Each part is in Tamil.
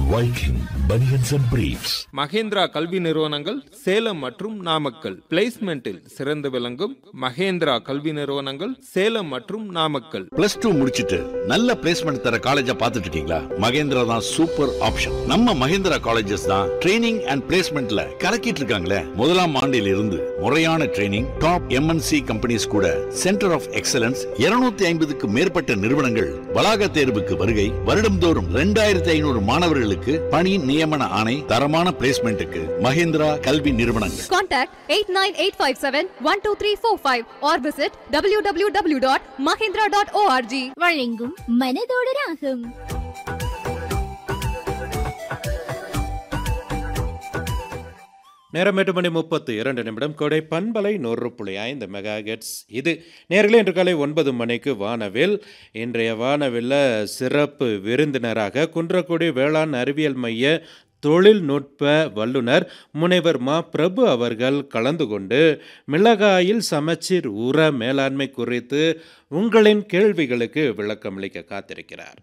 Viking Bunions and Briefs. Mahindra கல்வி நிறுவனங்கள் சேலம் மற்றும் நாமக்கல் பிளேஸ்மெண்டில் சிறந்து விளங்கும் மகேந்திரா கல்வி நிறுவனங்கள் சேலம் மற்றும் நாமக்கல் பிளஸ் டூ முடிச்சிட்டு நல்ல பிளேஸ்மெண்ட் தர காலேஜா பார்த்துட்டு இருக்கீங்களா மகேந்திரா தான் சூப்பர் ஆப்ஷன் நம்ம மகேந்திரா காலேஜஸ் தான் ட்ரைனிங் அண்ட் பிளேஸ்மெண்ட்ல கலக்கிட்டு இருக்காங்களே முதலாம் ஆண்டில் இருந்து முறையான ட்ரைனிங் டாப் எம்என்சி கம்பெனிஸ் கூட சென்டர் ஆஃப் எக்ஸலன்ஸ் 250 ஐம்பதுக்கு மேற்பட்ட நிறுவனங்கள் வளாக தேர்வுக்கு வருகை வருடம்தோறும் ரெண்டாயிரத்தி ஐநூறு மாணவர்களுக்கு பணி நியமன ஆணை தரமான பிளேஸ்மெண்ட்டுக்கு மகேந்திரா கல்வி நிறுவனங்கள் Contact 89857-12345 or visit www.mahindra.org. வழங்கும் மனதோடு ராகம் நேரம் எட்டு மணி முப்பத்து இரண்டு நிமிடம் கொடை பண்பலை நூறு புள்ளி ஐந்து மெகா கெட்ஸ் இது நேர்களே இன்று காலை ஒன்பது மணிக்கு வானவில் இன்றைய வானவில்ல சிறப்பு விருந்தினராக குன்றக்குடி வேளாண் அறிவியல் மைய தொழில்நுட்ப வல்லுனர் முனைவர் மா பிரபு அவர்கள் கலந்து கொண்டு மிளகாயில் சமச்சீர் உர மேலாண்மை குறித்து உங்களின் கேள்விகளுக்கு விளக்கமளிக்க காத்திருக்கிறார்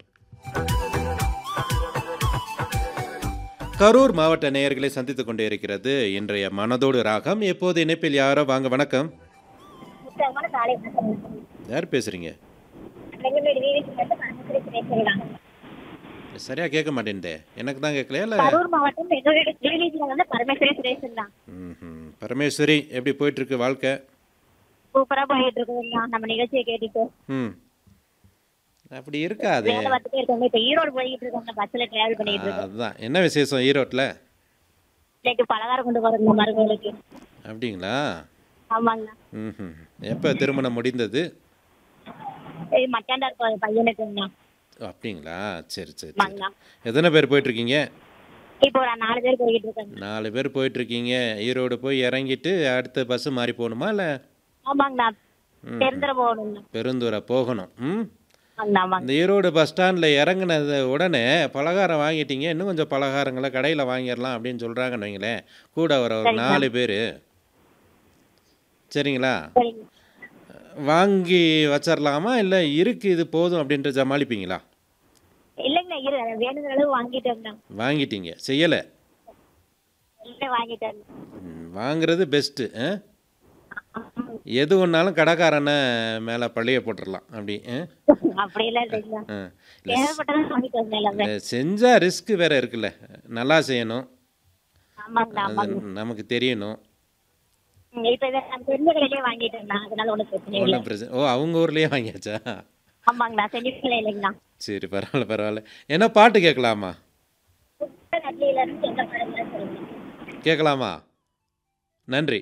கரூர் மாவட்ட நேயர்களை சந்தித்துக் கொண்டே இருக்கிறது இன்றைய மனதோடு ராகம் எப்போது இணைப்பில் யாரோ வாங்க வணக்கம் உற்சாகமான காலை வணக்கம் யார் பேசுறீங்க பெங்களூரு விவிசி வந்து பரமக்குடி பேசுகிறாங்க சரியா கேட்க மாட்டேன்தே எனக்கு தான் கேட்கலையா இல்லை கரூர் மாவட்டம் பெங்களூரு விவிசியில வந்து பரமேஸ்வரி சுரேஷன் தான் ம்ஹும். பரமேஸ்வரி எப்படி போயிட்டு இருக்கு வாழ்க்கை சூப்பரா போயிட்டு இருக்கோம்ண்ணா நம்ம நிகழ்ச்சியை கேட்டுட்டு ம் அப்படி இருக்காது வேலை பார்த்துட்டே இருக்கோம் இப்ப ஈரோடு போயிட்டு இருக்கோம் பஸ்ல டிராவல் பண்ணிட்டு இருக்கோம் அதுதான் என்ன விசேஷம் ஈரோட்டில் இன்னைக்கு பலகாரம் கொண்டு வரோம் மருமகளுக்கு அப்படிங்களா ஆமாங்கண்ணா ம் எப்போ திருமணம் முடிந்தது சரி மச்சாண்டார் ப- பையனுக்குங்கண்ணா அப்படிங்களா சரி சரி சரி ஆமாங்கண்ணா எத்தனை பேர் போயிட்டுருக்கீங்க இப்போ ஒரு நாலு பேர் போயிட்டு இருக்காங்க நாலு பேர் போயிட்டுருக்கீங்க ஈரோடு போய் இறங்கிட்டு அடுத்த பஸ்ஸு மாறி போகணுமா இல்லை ஆமாங்கண்ணா தெரிந்துட போகணுங்கண்ணா பெருந்துறை போகணும் ம் ஆமாங்கண்ணா ஆமாங்க இந்த ஈரோடு பஸ் ஸ்டாண்டில் இறங்குனது உடனே பலகாரம் வாங்கிட்டீங்க இன்னும் கொஞ்சம் பலகாரங்களை கடையில் வாங்கிடலாம் அப்படின்னு சொல்கிறாங்கன்னு வைங்களேன் கூட வர ஒரு நாலு பேர் சரிங்களா சரிங்க வாங்கி வச்சிடலாமா இல்லை இருக்கு இது போதும் அப்படின்ட்டு சமாளிப்பீங்களா இல்லைங்கண்ணா இரு வேணுங்கிற அளவு வாங்கிட்டோங்கண்ணா வாங்கிட்டீங்க செய்யலை இல்லை வாங்கிட்டேன் வாங்குறது பெஸ்ட்டு எது ஒன்றாலும் கடைக்காரனை மேலே பள்ளியை போட்டுடலாம் அப்படி ஆ? அப்படியெல்லாம் இல்லைங்கண்ணா ஆ. இல்லை தேவைப்பட்டதான் வாங்கிட்டு வந்தேன் எல்லாமே செஞ்சால் ரிஸ்க் வேற இருக்குல்ல நல்லா செய்யணும் ஆமாங்கண்ணா அது ஆமாங்க நமக்கு தெரியணும் ம், இப்ப இதை நான் தெரிஞ்ச கடையிலே வாங்கிட்டேன் அதனால ஒன்றும் பிரச்சனை இல்லை ஒன்றும் பிரச்சனை ஓ அவங்க ஊர்லேயே வாங்கியாச்சா ஆமாங்கண்ணா செஞ்சுக்கல இல்லைங்கண்ணா சரி பரவாயில்ல பரவாயில்ல என்ன பாட்டு கேட்கலாமா நட்லியில இருந்து எந்த படம்லாம் சொல்லுங்க கேட்கலாமா நன்றி